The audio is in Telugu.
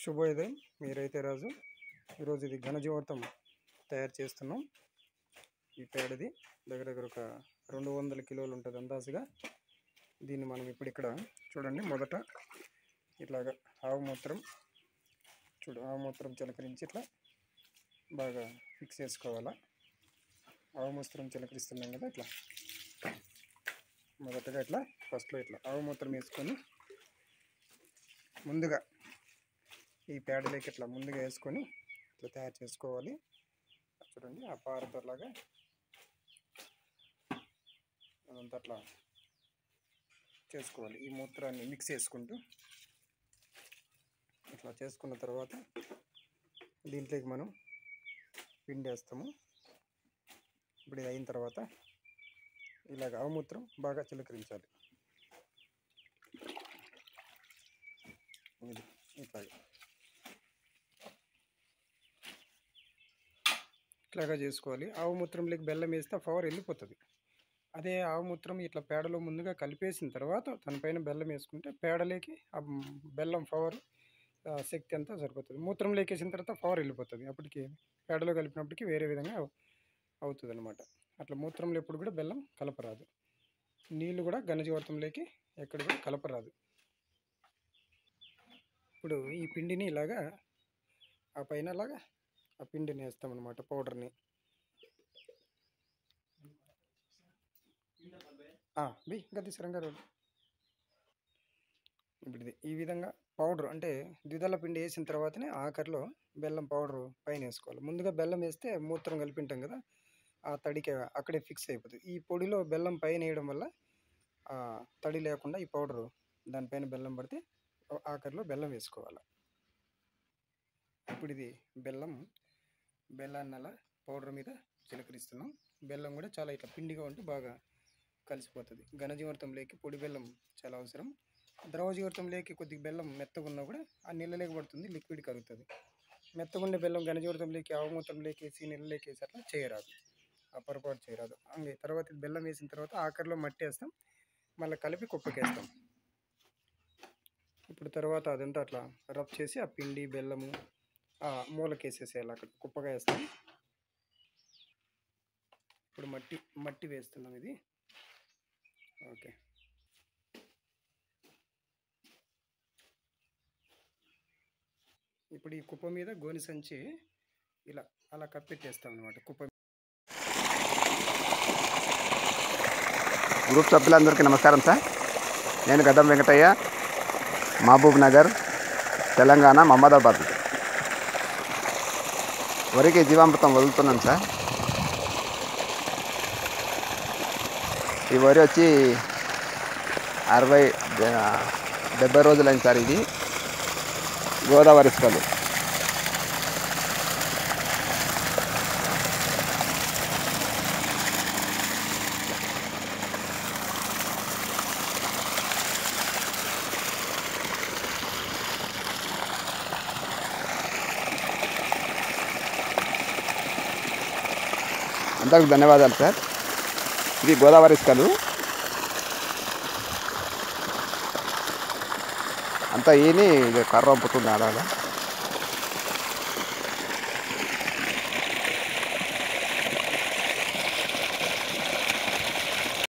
శుభోదయం మీరైతే రాజు ఈరోజు ఇది ఘనజీవితం తయారు చేస్తున్నాం ఈ పేడది దగ్గర దగ్గర ఒక రెండు వందల కిలోలు ఉంటుంది అందాజుగా దీన్ని మనం ఇప్పుడు ఇక్కడ చూడండి మొదట ఇట్లాగా ఆవు మూత్రం చూడు ఆవు మూత్రం చిలకరించి ఇట్లా బాగా ఫిక్స్ చేసుకోవాలా ఆవు మూత్రం చిలకరిస్తున్నాం కదా ఇట్లా మొదటగా ఇట్లా ఫస్ట్లో ఇట్లా ఆవు మూత్రం వేసుకొని ముందుగా ఈ పేడలోకి ఇట్లా ముందుగా వేసుకొని ఇట్లా తయారు చేసుకోవాలి చూడండి ఆ పారతోలాగా అదంతా అట్లా చేసుకోవాలి ఈ మూత్రాన్ని మిక్స్ చేసుకుంటూ ఇట్లా చేసుకున్న తర్వాత దీంట్లోకి మనం పిండి వేస్తాము ఇప్పుడు ఇది అయిన తర్వాత ఇలాగ అవమూత్రం బాగా చిలకరించాలి ఇది ఇట్లాగా ఇట్లాగా చేసుకోవాలి ఆవు మూత్రంలోకి బెల్లం వేస్తే ఆ పవర్ వెళ్ళిపోతుంది అదే ఆవు మూత్రం ఇట్లా పేడలో ముందుగా కలిపేసిన తర్వాత దానిపైన బెల్లం వేసుకుంటే పేడలోకి ఆ బెల్లం పవర్ శక్తి అంతా సరిపోతుంది మూత్రం లేకేసిన తర్వాత పవర్ వెళ్ళిపోతుంది అప్పటికి పేడలో కలిపినప్పటికీ వేరే విధంగా అవుతుంది అనమాట అట్లా మూత్రంలో ఎప్పుడు కూడా బెల్లం కలపరాదు నీళ్ళు కూడా ఘనజీవర్తంలోకి ఎక్కడ కూడా కలపరాదు ఇప్పుడు ఈ పిండిని ఇలాగా ఆ పైన అలాగా ఆ పిండిని వేస్తామన్నమాట పౌడర్ని బి ఇంకా తీసుకురంగా రోడ్డు ఇప్పుడు ఇది ఈ విధంగా పౌడర్ అంటే ద్విదళ పిండి వేసిన తర్వాతనే ఆఖరిలో బెల్లం పౌడర్ పైన వేసుకోవాలి ముందుగా బెల్లం వేస్తే మూత్రం కలిపి ఉంటాం కదా ఆ తడికి అక్కడే ఫిక్స్ అయిపోతుంది ఈ పొడిలో బెల్లం పైన వేయడం వల్ల ఆ తడి లేకుండా ఈ పౌడరు దానిపైన బెల్లం పడితే ఆఖరిలో బెల్లం వేసుకోవాలి ఇప్పుడు ఇది బెల్లం బెల్లాన్ని అలా పౌడర్ మీద చిలకరిస్తున్నాం బెల్లం కూడా చాలా ఇట్లా పిండిగా ఉంటే బాగా కలిసిపోతుంది ఘనజీవర్తంలోకి పొడి బెల్లం చాలా అవసరం ద్రవజీవర్తంలోకి కొద్దిగా బెల్లం మెత్తగా ఉన్నా కూడా ఆ నీళ్ళలోకి పడుతుంది లిక్విడ్ కరుగుతుంది మెత్తగా ఉండే బెల్లం ఘనజీవర్తంలోకి ఆవుమూత్రంలోకి వేసి నీళ్ళలోకి వేసి అట్లా చేయరాదు ఆ పొరపాటు చేయరాదు అంగే తర్వాత ఇది బెల్లం వేసిన తర్వాత ఆఖరిలో మట్టి వేస్తాం మళ్ళీ కలిపి కుప్పకేస్తాం ఇప్పుడు తర్వాత అదంతా అట్లా రబ్ చేసి ఆ పిండి బెల్లము ఆ మూలకేసేసేయాలి అక్కడ కుప్పగా వేస్తాం ఇప్పుడు మట్టి మట్టి వేస్తున్నాం ఇది ఓకే ఇప్పుడు ఈ కుప్ప మీద గోని సంచి ఇలా అలా కప్పెట్టేస్తాం అనమాట కుప్ప గ్రూప్ సభ్యులందరికీ నమస్కారం సార్ నేను గడ్డం వెంకటయ్య మహబూబ్ నగర్ తెలంగాణ మహమ్మదాబాద్ వరికి జీవామృతం వదులుతున్నాను సార్ ఈ వరి వచ్చి అరవై డెబ్బై రోజులైంది సార్ ఇది గోదావరి ఇసుకలు అందరికి ధన్యవాదాలు సార్ ఇది గోదావరి ఇసుకలు అంతా ఈని కర్ర పంపుతుంది ఆడాలి